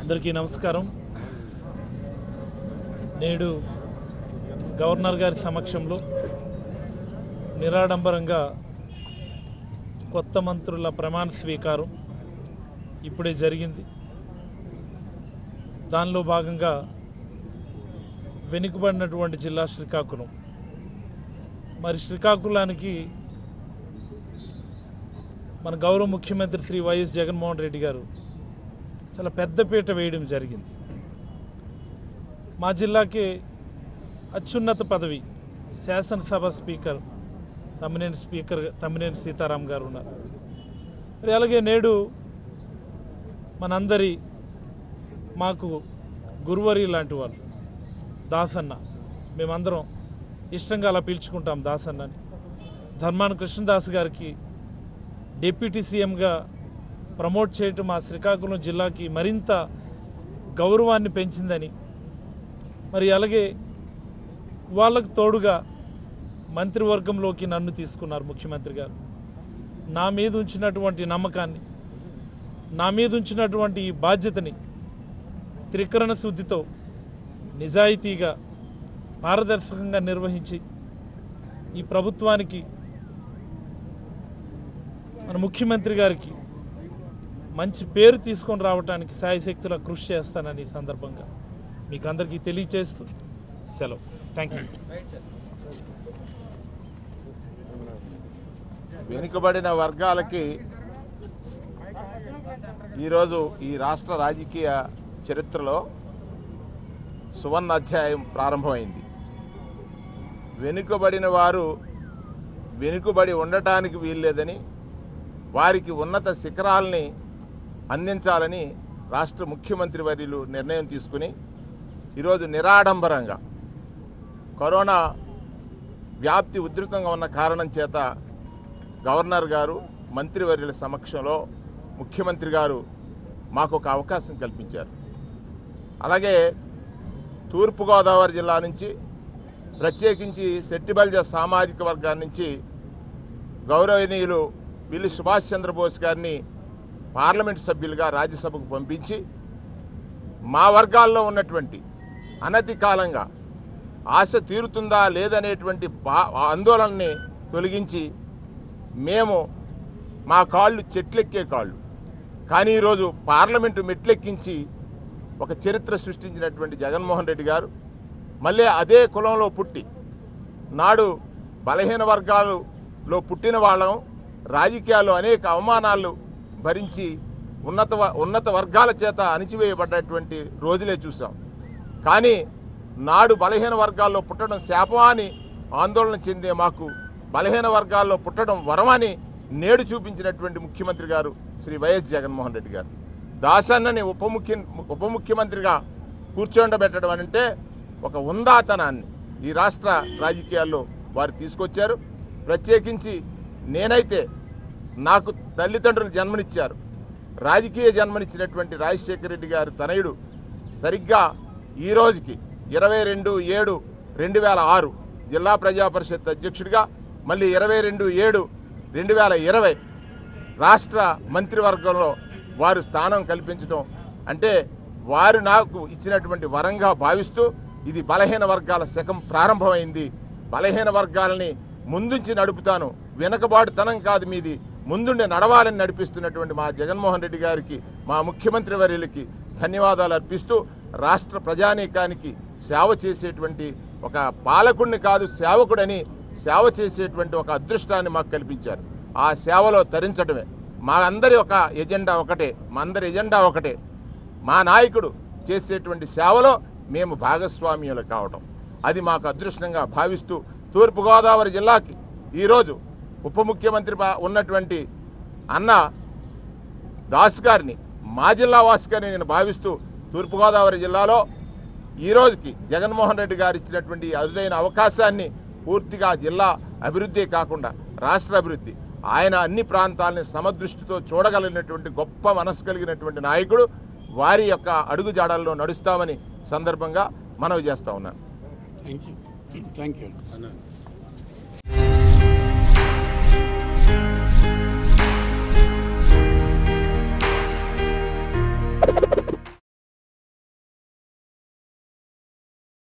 అందరికీ నమస్కారం నేడు గవర్నర్ గారి సమక్షంలో నిరాడంబరంగా కొత్త మంత్రుల ప్రమాణ స్వీకారం ఇప్పుడే జరిగింది దానిలో భాగంగా వెనుకబడినటువంటి జిల్లా శ్రీకాకుళం మరి శ్రీకాకుళానికి మన గౌరవ ముఖ్యమంత్రి శ్రీ వైఎస్ జగన్మోహన్ రెడ్డి గారు చాలా పెద్దపీట వేయడం జరిగింది మా జిల్లాకి అత్యున్నత పదవి శాసనసభ స్పీకర్ తమ్మినేని స్పీకర్ తమ్మినేని సీతారాం గారు ఉన్నారు మరి అలాగే నేడు మనందరి మాకు గురువరి లాంటి వాళ్ళు దాసన్న మేమందరం ఇష్టంగా అలా పిలుచుకుంటాం దాసన్నని ధర్మాన కృష్ణదాస్ గారికి డిప్యూటీ సీఎంగా ప్రమోట్ చేయటం మా శ్రీకాకుళం జిల్లాకి మరింత గౌరవాన్ని పెంచిందని మరి అలాగే వాళ్ళకు తోడుగా మంత్రివర్గంలోకి నన్ను తీసుకున్నారు ముఖ్యమంత్రి గారు నా మీద ఉంచినటువంటి నమ్మకాన్ని నా మీద ఉంచినటువంటి ఈ బాధ్యతని త్రికరణ శుద్ధితో నిజాయితీగా పారదర్శకంగా నిర్వహించి ఈ ప్రభుత్వానికి మన ముఖ్యమంత్రి గారికి మంచి పేరు తీసుకొని రావడానికి సాయశక్తుల కృషి చేస్తానని ఈ సందర్భంగా మీకు అందరికీ తెలియచేస్తూ సెలవు థ్యాంక్ యూ వెనుకబడిన వర్గాలకి ఈరోజు ఈ రాష్ట్ర రాజకీయ చరిత్రలో సువర్ణ అధ్యాయం ప్రారంభమైంది వెనుకబడిన వారు వెనుకబడి ఉండటానికి వీల్లేదని వారికి ఉన్నత శిఖరాల్ని అందించాలని రాష్ట్ర ముఖ్యమంత్రి వర్యులు నిర్ణయం తీసుకుని ఈరోజు నిరాడంబరంగా కరోనా వ్యాప్తి ఉధృతంగా ఉన్న కారణం చేత గవర్నర్ గారు మంత్రివర్యుల సమక్షంలో ముఖ్యమంత్రి గారు మాకు ఒక అవకాశం కల్పించారు అలాగే తూర్పుగోదావరి జిల్లా నుంచి ప్రత్యేకించి సెట్టిబల్జ సామాజిక వర్గాన్ని నుంచి గౌరవనీయులు పిల్లి సుభాష్ చంద్రబోస్ గారిని పార్లమెంట్ సభ్యులుగా రాజ్యసభకు పంపించి మా వర్గాల్లో ఉన్నటువంటి అనతి కాలంగా ఆశ తీరుతుందా లేదనేటువంటి బా ఆందోళనని తొలగించి మేము మా కాళ్ళు చెట్లెక్కే కాళ్ళు కానీ ఈరోజు పార్లమెంటు మెట్లెక్కించి ఒక చరిత్ర సృష్టించినటువంటి జగన్మోహన్ రెడ్డి గారు మళ్ళీ అదే కులంలో పుట్టి నాడు బలహీన వర్గాలలో పుట్టిన వాళ్ళం రాజకీయాల్లో అనేక అవమానాలు భరించి ఉన్నత వ- ఉన్నత వర్గాల చేత అణిచివేయబడ్డటువంటి రోజులే చూసాం కానీ నాడు బలహీన వర్గాల్లో పుట్టడం శాపం అని ఆందోళన చెందే మాకు బలహీన వర్గాల్లో పుట్టడం వరమని నేడు చూపించినటువంటి ముఖ్యమంత్రి గారు శ్రీ వైఎస్ జగన్మోహన్ రెడ్డి గారు దాసన్నని ఉప ముఖ్య ఉప ముఖ్యమంత్రిగా కూర్చోండబెట్టడం అంటే ఒక ఉందాతనాన్ని ఈ రాష్ట్ర రాజకీయాల్లో వారు తీసుకొచ్చారు ప్రత్యేకించి నేనైతే నాకు తల్లిదండ్రులు జన్మనిచ్చారు రాజకీయ జన్మనిచ్చినటువంటి రాజశేఖర రెడ్డి గారి తనయుడు సరిగ్గా ఈ రోజుకి ఇరవై రెండు ఏడు రెండు వేల ఆరు జిల్లా ప్రజా పరిషత్ అధ్యక్షుడిగా మళ్ళీ ఇరవై రెండు ఏడు రెండు వేల ఇరవై రాష్ట్ర మంత్రివర్గంలో వారు స్థానం కల్పించడం అంటే వారు నాకు ఇచ్చినటువంటి వరంగా భావిస్తూ ఇది బలహీన వర్గాల శకం ప్రారంభమైంది బలహీన వర్గాలని ముందుంచి నడుపుతాను వెనకబాటుతనం కాదు మీది ముందుండి నడవాలని నడిపిస్తున్నటువంటి మా జగన్మోహన్ రెడ్డి గారికి మా ముఖ్యమంత్రి వర్యులకి ధన్యవాదాలు అర్పిస్తూ రాష్ట్ర ప్రజానీకానికి సేవ చేసేటువంటి ఒక పాలకుడిని కాదు సేవకుడని సేవ చేసేటువంటి ఒక అదృష్టాన్ని మాకు కల్పించారు ఆ సేవలో తరించడమే మా అందరి ఒక ఎజెండా ఒకటే మా అందరి ఎజెండా ఒకటే మా నాయకుడు చేసేటువంటి సేవలో మేము భాగస్వామ్యులు కావటం అది మాకు అదృష్టంగా భావిస్తూ తూర్పుగోదావరి జిల్లాకి ఈరోజు ఉప ముఖ్యమంత్రి బా- ఉన్నటువంటి అన్న దాస్ గారిని మా జిల్లా వాసిగానే నేను భావిస్తూ తూర్పుగోదావరి జిల్లాలో ఈ రోజుకి జగన్మోహన్ రెడ్డి గారు ఇచ్చినటువంటి ఈ అరుదైన అవకాశాన్ని పూర్తిగా జిల్లా అభివృద్ధి కాకుండా రాష్ట్ర అభివృద్ధి ఆయన అన్ని ప్రాంతాలని సమదృష్టితో చూడగలిగినటువంటి గొప్ప మనసు కలిగినటువంటి నాయకుడు వారి యొక్క అడుగుజాడల్లో నడుస్తామని సందర్భంగా మనవి చేస్తా ఉన్నాను థ్యాంక్ యూ థ్యాంక్ యూ